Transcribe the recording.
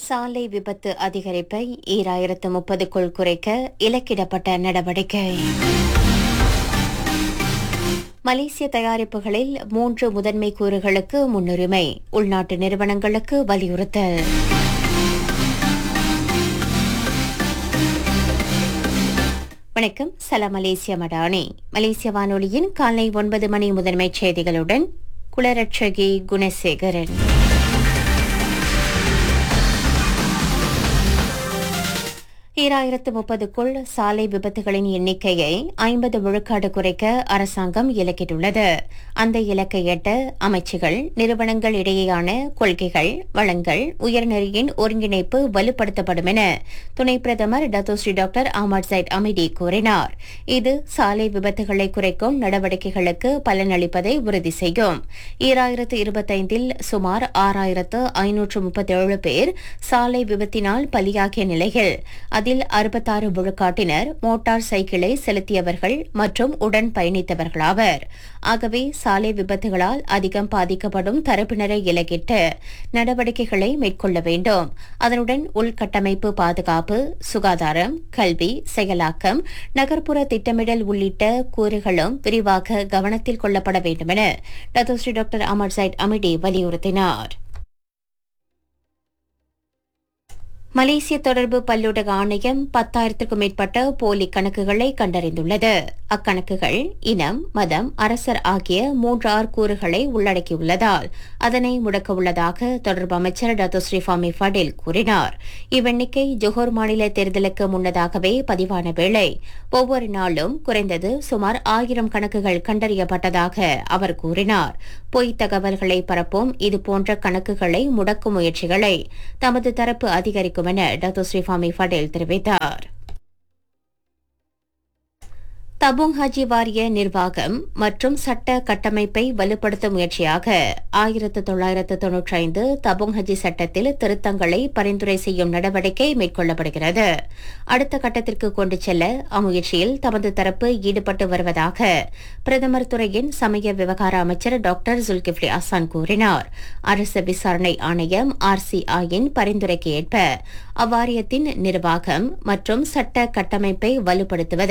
சாலை விபத்து அதிகரிப்பை ஈராயிரத்து முப்பதுக்குள் குறைக்க இலக்கிடப்பட்ட நடவடிக்கை மலேசிய தயாரிப்புகளில் மூன்று முதன்மை கூறுகளுக்கு முன்னுரிமை உள்நாட்டு நிறுவனங்களுக்கு வலியுறுத்தல் வணக்கம் சலாம் மலேசிய மடானி மலேசிய வானொலியின் காலை ஒன்பது மணி முதன்மைச் செய்திகளுடன் குளரட்சகி குணசேகரன் ஈராயிரத்து முப்பதுக்குள் சாலை விபத்துகளின் எண்ணிக்கையை ஐம்பது விழுக்காடு குறைக்க அரசாங்கம் இலக்கிட்டுள்ளது அந்த இலக்கை எட்ட அமைச்சுகள் நிறுவனங்கள் இடையேயான கொள்கைகள் வளங்கள் உயர்நெறியின் ஒருங்கிணைப்பு வலுப்படுத்தப்படும் என துணை பிரதமர் Datuk Seri doctor Ahmad Zahid Hamidi கூறினார் இது சாலை விபத்துகளை குறைக்கும் நடவடிக்கைகளுக்கு பலனளிப்பதை உறுதி செய்யும் ஈராயிரத்து இருபத்தைந்தில் சுமார் ஆறாயிரத்து ஐநூற்று முப்பத்தேழு பேர் சாலை விபத்தினால் பலியாகிய நிலையில் அதில் அறுபத்தாறு விழுக்காட்டினர் மோட்டார் சைக்கிளை செலுத்தியவர்கள் மற்றும் உடன் பயணித்தவர்களாவர் ஆகவே சாலை விபத்துகளால் அதிகம் பாதிக்கப்படும் தரப்பினரை இலக்கிட்டு நடவடிக்கைகளை மேற்கொள்ள வேண்டும் அதனுடன் உள்கட்டமைப்பு பாதுகாப்பு சுகாதாரம் கல்வி செயலாக்கம் நகர்ப்புற திட்டமிடல் உள்ளிட்ட கூறுகளும் விரிவாக கவனத்தில் கொள்ளப்பட வேண்டும் என Datuk Seri doctor Ahmad Zahid Hamidi வலியுறுத்தினார் மலேசிய தொடர்பு பல்லூடக ஆணையம் பத்தாயிரத்திற்கும் மேற்பட்ட போலி கணக்குகளை கண்டறிந்துள்ளது அக்கணக்குகள் இனம் மதம் அரசர் ஆகிய மூன்று ஆறு கூறுகளை உள்ளடக்கியுள்ளதால் அதனை முடக்க உள்ளதாக தொடர்பு அமைச்சர் டாக்டர் ஸ்ரீஃபாமி ஃபடில் கூறினார் இவ்வெண்ணிக்கை ஜொஹோர் மாநில தேர்தலுக்கு முன்னதாகவே பதிவான வேளை ஒவ்வொரு நாளும் குறைந்தது சுமார் ஆயிரம் கணக்குகள் கண்டறியப்பட்டதாக அவர் கூறினார் பொய் தகவல்களை பரப்பும் இதுபோன்ற கணக்குகளை முடக்கும் முயற்சிகளை தமது தரப்பு அதிகரிக்கும் என டாக்டர் ஸ்ரீஃபாமி ஃபடேல் தெரிவித்தார் தபுங் ஹஜி வாரிய நிர்வாகம் மற்றும் சட்ட கட்டமைப்பை வலுப்படுத்தும் முயற்சியாக ஆயிரத்து தொள்ளாயிரத்து தொன்னூற்றி ஐந்து தபுங் ஹஜி சட்டத்தில் திருத்தங்களை பரிந்துரை செய்யும் நடவடிக்கை மேற்கொள்ளப்படுகிறது அடுத்த கட்டத்திற்கு கொண்டு செல்ல அம்முயற்சியில் தமது தரப்பு ஈடுபட்டு வருவதாக பிரதமர் துறையின் சமய விவகார அமைச்சர் டாக்டர் ஜுல்கிப்லி அசான் கூறினார் அரசு விசாரணை ஆணையம் ஆர்சிஐயின் பரிந்துரைக்கு ஏற்ப அவ்வாரியத்தின் நிர்வாகம் மற்றும் சட்ட கட்டமைப்பை வலுப்படுத்துவது